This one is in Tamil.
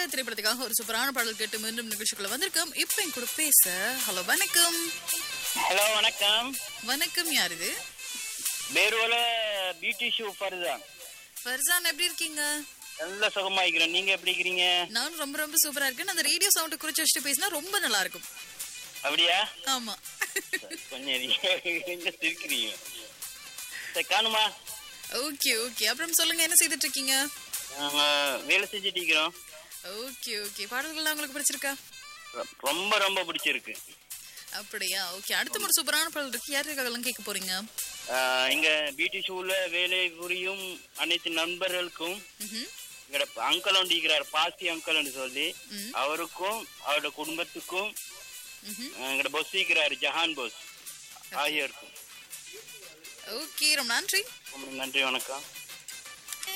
திரைப்படத்துக்காக ஒரு சூப்பரான பாடல் கேட்டு மீண்டும் நிகழ்ச்சிக்குள்ள வந்திருக்கோம் இப்ப என் கூட பேச ஹலோ வணக்கம் ஹலோ வணக்கம் வணக்கம் யார் இது பேருவல பியூட்டி ஷூ ஃபர்தான் ஃபர்சான் எப்படி இருக்கீங்க நல்ல சுகமா இருக்கிறேன் நீங்க எப்படி இருக்கிறீங்க நானும் ரொம்ப ரொம்ப சூப்பரா இருக்கேன் அந்த ரேடியோ சவுண்ட் குறிச்சு வச்சுட்டு பேசினா ரொம்ப நல்லா இருக்கும் அப்படியா ஆமா கொஞ்சம் எங்க சிரிக்கிறீங்க சரி காணுமா ஓகே ஓகே அப்புறம் சொல்லுங்க என்ன செய்துட்டு இருக்கீங்க நாங்க வேலை செஞ்சுட்டு இருக்கிறோம் ஓகே ஓகே பாடல்கள்லாம் உங்களுக்கு பிடிச்சிருக்கா ரொ- ரொம்ப ரொம்ப பிடிச்சிருக்கு அப்படியா ஓகே அடுத்த ஒரு சூப்பரான பாடல் இருக்கு யாருக்காகலாம் கேட்க போறீங்க ஆஹ் இங்க பியூட்டி ஷூல வேலை புரியும் அனைத்து நண்பர்களுக்கும் ம்ஹும். எங்கட அங்கிள் ஒன்று இருக்கிறார் பாசி அங்கிள்னு சொல்லி ம். அவருக்கும் அவரோட குடும்பத்துக்கும் ம்ஹும். ஆஹ் எங்கட பொஸ் இருக்கிறார் ஜஹான் போஸ் ஆகியோருக்கும் ஓகே ரொம்ப நன்றி ரொம்ப நன்றி வணக்கம்